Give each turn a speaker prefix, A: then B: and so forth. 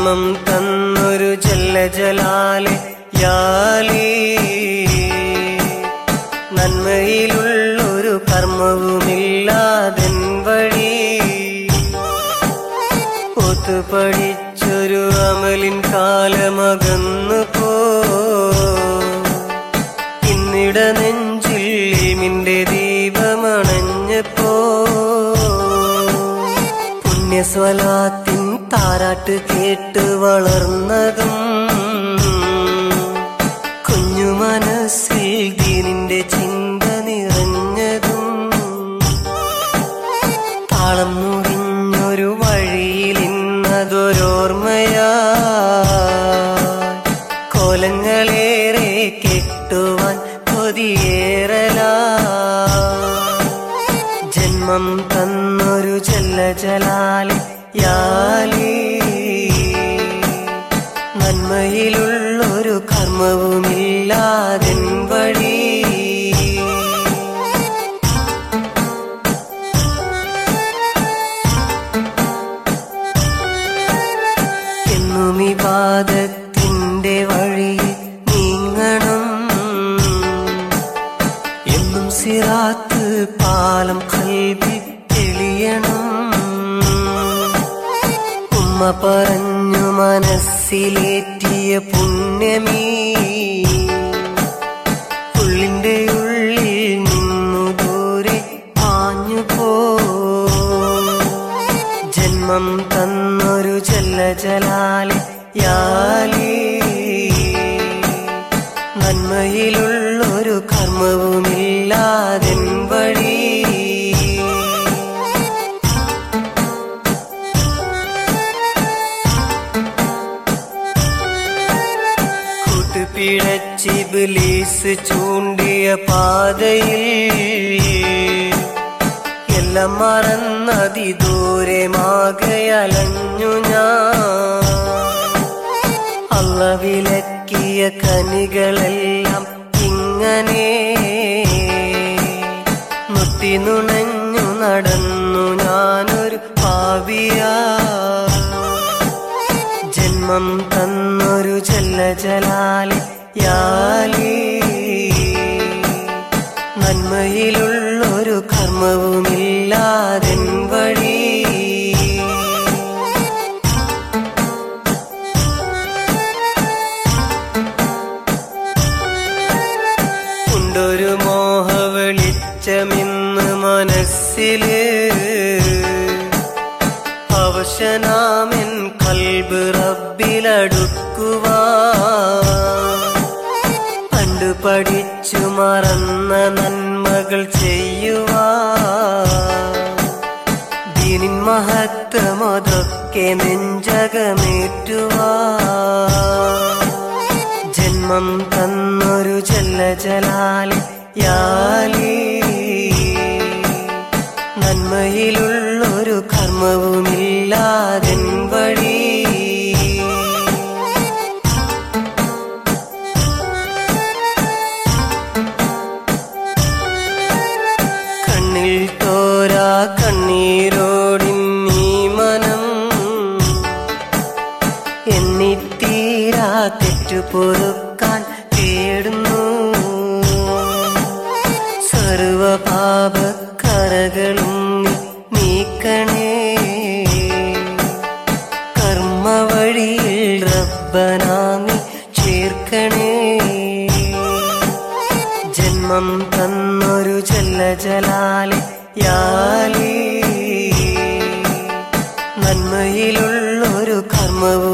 A: ജന്മം തന്നൊരു ജല്ല ജലാലെ യാലേ നന്മയിലുള്ളൊരു കർമ്മവുമില്ലാതെൻ വഴി ഒത്തുപഠിച്ചൊരു അമലിൻ കാലമകന്നു പോ ഇന്നിട നെഞ്ചിൽ മിന്റെ ദീപമണഞ്ഞപ്പോ പുണ്യസ്വലാത്തിൻ താരാട്ട് കേട്ട് വളർന്നതും കുഞ്ഞു മനസ്സിൽ ദീനിന്റെ ചിന്ത നിറഞ്ഞതും താളം മുറിഞ്ഞൊരു വഴിയിൽ ഇന്നതൊരോർമ്മയാ കോലങ്ങളേറെ കെട്ടുവാൻ കൊതിയേറലാ ജന്മം തന്നൊരു ജല്ല ജലാലി യാലി നന്മയിലുള്ളൊരു കർമ്മവുമില്ലാതെൻ വഴി എന്നും ഈ വാദത്തിന്റെ വഴി നീങ്ങണം എന്നും സിറാത്ത് പാലം കൽവി തെളിയണം ഉമ്മ പറഞ്ഞു മനസ്സിലേറ്റിയ പുണ്യമീ ഉള്ളിന്റെ ഉള്ളിൽ നിന്നു ദൂരെ പാഞ്ഞു പോ ജന്മം തന്നൊരു ജല്ല ജലാലി യാലി നന്മയിലുള്ളൊരു കർമ്മവുമില്ലാതെൻ വഴി കൂട്ടുപിഴച്ചിബിലീസ് ചൂണ്ടിയ പാതയിൽ എല്ലാം മറന്നതി ദൂരെ മാകയലഞ്ഞു ഞാൻ അള്ള വിലക്കിയ കനികളെല്ലാം ഇങ്ങനെ മുത്തി നുണഞ്ഞു നടന്നു ഞാനൊരു പാവിയാ ജന്മം തന്നൊരു ജല്ല ജലാലി യാലി നന്മയിലുള്ളൊരു കർമ്മവുമില്ലാതെൻ വഴി ഉണ്ടൊരു മോഹ വെളിച്ചമിന്ന് മനസ്സില് അവശനാമെൻ കൽബ് റബ്ബിലടുക്കുവാ പണ്ട് പഠിച്ചു മറന്ന നന്മകൾ ചെയ്യുവാ ദീനിൻ മഹത്വമതൊക്കെ നെഞ്ചകമേറ്റുവാ ജന്മം തന്നൊരു ജല്ല ജലാലി യാലി നന്മയിലുള്ളൊരു കർമ്മവുമില്ലാതെൻ വഴി കണ്ണിൽ തോരാ കണ്ണീരോടിൻ നീ മനം എന്നിത്തീരാ തെറ്റു പൊറുക്കാൻ തേടുന്നു സർവപാപക്കറകളും നീ നീക്കണേ കർമ്മ വഴിയിൽ റബ്ബനാമി ചേർക്കണേ ജന്മം തന്നൊരു ജല്ല ജലാലി യാലി നന്മയിലുള്ളൊരു കർമ്മവും